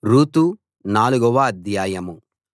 Ruth నాలుగవ అధ్యాయం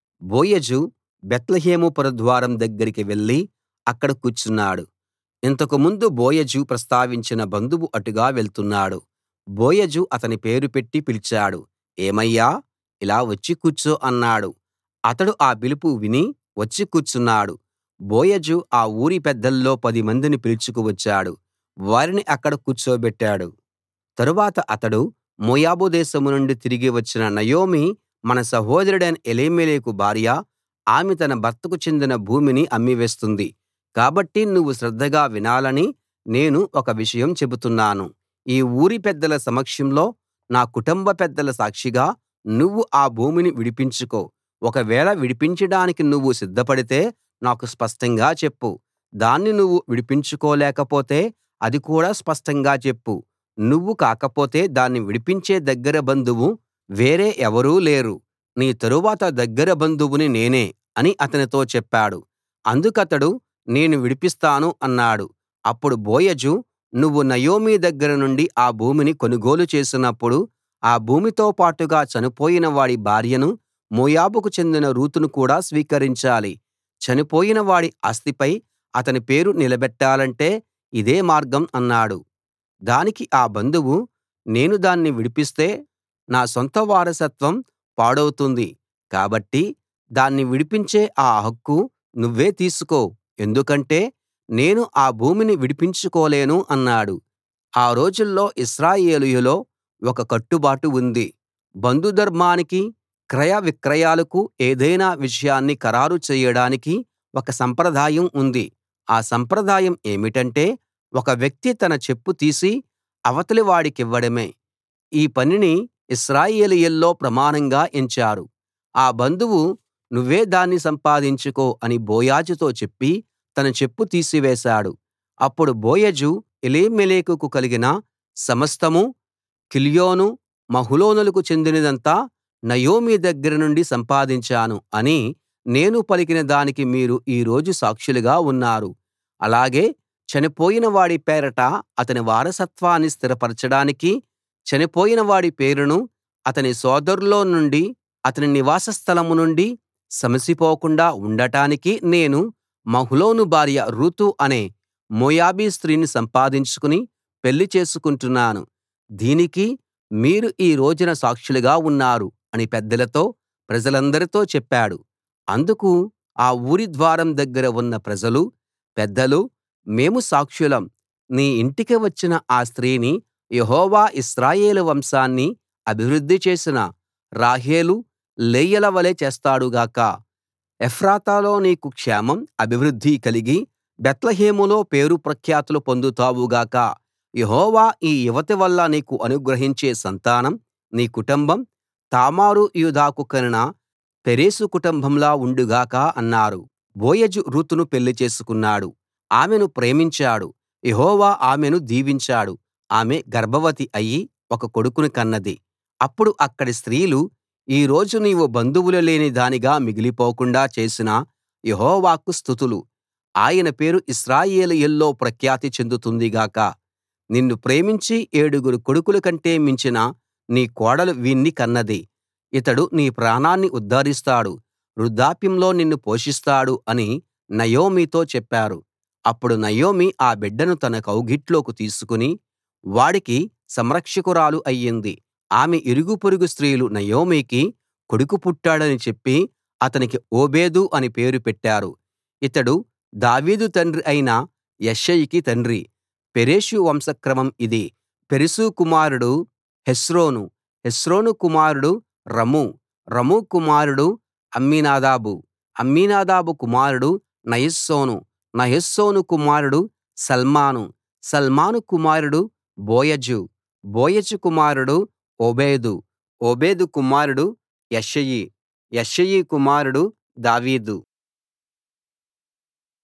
బోయజు బేత్లెహేము పురద్వారం దగ్గరికి వెళ్లి అక్కడ కూర్చున్నాడు ఇంతకు ముందు బోయజు ప్రస్తావించిన బంధువు అటుగా వెళ్తున్నాడు బోయజు అతని పేరు పెట్టి పిలిచాడు ఏమయ్యా ఇలా వచ్చి కూర్చో అన్నాడు అతడు ఆ పిలుపు విని వచ్చి కూర్చున్నాడు బోయజు ఆ ఊరి పెద్దల్లో పదిమందిని పిలుచుకు వచ్చాడు వారిని అక్కడ కూర్చోబెట్టాడు తరువాత అతడు మోయాబు దేశం నుండి తిరిగి వచ్చిన నయోమి మన సహోదరుడైన ఎలీమెలెకు భార్య ఆమె తన భర్తకు చెందిన భూమిని అమ్మివేస్తుంది కాబట్టి నువ్వు శ్రద్ధగా వినాలని నేను ఒక విషయం చెబుతున్నాను ఈ ఊరి పెద్దల సమక్షంలో నా కుటుంబ పెద్దల సాక్షిగా నువ్వు ఆ భూమిని విడిపించుకో ఒకవేళ విడిపించడానికి నువ్వు సిద్ధపడితే నాకు స్పష్టంగా చెప్పు దాన్ని నువ్వు విడిపించుకోలేకపోతే అది కూడా స్పష్టంగా చెప్పు నువ్వు కాకపోతే దాన్ని విడిపించే దగ్గర బంధువు వేరే ఎవరూ లేరు నీ తరువాత దగ్గర బంధువుని నేనే అని అతనితో చెప్పాడు అందుకతడు నేను విడిపిస్తాను అన్నాడు అప్పుడు బోయజు నువ్వు నయోమి దగ్గర నుండి ఆ భూమిని కొనుగోలు చేసినప్పుడు ఆ భూమితో పాటుగా చనిపోయిన వాడి భార్యను మోయాబుకు చెందిన రూతును కూడా స్వీకరించాలి చనిపోయిన వాడి ఆస్తిపై అతని పేరు నిలబెట్టాలంటే ఇదే మార్గం అన్నాడు దానికి ఆ బంధువు నేను దాన్ని విడిపిస్తే నా సొంత వారసత్వం పాడవుతుంది కాబట్టి దాన్ని విడిపించే ఆ హక్కు నువ్వే తీసుకో ఎందుకంటే నేను ఆ భూమిని విడిపించుకోలేను అన్నాడు ఆ రోజుల్లో ఇశ్రాయేలీయుల్లో ఒక కట్టుబాటు ఉంది బంధుధర్మానికి క్రయ విక్రయాలకు ఏదైనా విషయాన్ని ఖరారు చేయడానికి ఒక సంప్రదాయం ఉంది ఆ సంప్రదాయం ఏమిటంటే ఒక వ్యక్తి తన చెప్పు తీసి అవతలి వాడికివ్వడమే ఈ పనిని ఇశ్రాయేలీయుల్లో ప్రమాణంగా ఎంచారు ఆ బంధువు నువ్వే దాన్ని సంపాదించుకో అని బోయజుతో చెప్పి తన చెప్పు తీసివేశాడు అప్పుడు బోయజు ఎలీమెలెకుకు కలిగిన సమస్తమూ కిల్యోను మహలోనులకు చెందినదంతా నయోమి దగ్గర నుండి సంపాదించాను అని నేను పలికిన దానికి మీరు ఈ రోజు సాక్షులుగా ఉన్నారు అలాగే చనిపోయిన వాడి పేరట అతని వారసత్వాన్ని స్థిరపరచడానికి చనిపోయిన వాడి పేరును అతని సోదరుల్లో నుండి అతని నివాస స్థలం నుండి సమసిపోకుండా ఉండటానికి నేను మహ్లోను భార్య రూతు అనే మోయాబీ స్త్రీని సంపాదించుకుని పెళ్లి చేసుకుంటున్నాను దీనికి మీరు ఈ రోజున సాక్షులుగా ఉన్నారు అని పెద్దలతో ప్రజలందరితో చెప్పాడు అందుకు ఆ ఊరి ద్వారం దగ్గర ఉన్న ప్రజలు పెద్దలు మేము సాక్షులం నీ ఇంటికి వచ్చిన ఆ స్త్రీని యెహోవా ఇశ్రాయేలు వంశాన్ని అభివృద్ధి చేసిన రాహేలు లేయల వలె చేస్తాడు గాక ఎఫ్రాతాలో నీకు క్షేమం అభివృద్ధి కలిగి బేత్లెహేములో పేరు ప్రఖ్యాతులు పొందుతావు గాక యెహోవా ఈ యువతి వల్ల నీకు అనుగ్రహించే సంతానం నీ కుటుంబం తామారు యూదాకు కనిన పెరెసు కుటుంబంలా ఉండు గాక అన్నారు బోయజు రూతును పెళ్లి చేసుకున్నాడు ఆమెను ప్రేమించాడు యెహోవా ఆమెను దీవించాడు ఆమె గర్భవతి అయి ఒక కొడుకుని కన్నది అప్పుడు అక్కడి స్త్రీలు ఈ రోజు నీవు బంధువులు లేని దానిగా మిగిలిపోకుండా చేసిన యెహోవాకు స్తుతులు ఆయన పేరు ఇశ్రాయేలీయుల్లో ప్రఖ్యాతి చెందుతుంది గాక నిన్ను ప్రేమించి ఏడుగురు కొడుకుల కంటే మించిన నీ కోడలు వీణ్ణి కన్నది ఇతడు నీ ప్రాణాన్ని ఉద్ధరిస్తాడు వృద్ధాప్యంలో నిన్ను పోషిస్తాడు అని నయోమితో చెప్పారు అప్పుడు నయోమి ఆ బిడ్డను తన కౌగిట్లోకి తీసుకుని వాడికి సంరక్షకురాలు అయ్యింది ఆమె ఇరుగు పొరుగు స్త్రీలు నయోమికి కొడుకు పుట్టాడని చెప్పి అతనికి ఓబేదు అని పేరు పెట్టారు ఇతడు దావీదు తండ్రి అయిన యెష్షయికి తండ్రి పెరెషు వంశక్రమం ఇది పెరెసు కుమారుడు హెస్రోను హెస్రోను కుమారుడు రము రము కుమారుడు అమ్మీనాదాబు అమ్మీనాదాబు కుమారుడు నయస్సోను నయస్సోను కుమారుడు సల్మాను సల్మాను కుమారుడు బోయజు బోయజు కుమారుడు ఓబేదు ఓబేదు కుమారుడు యెష్షయి యెష్షయి కుమారుడు దావీదు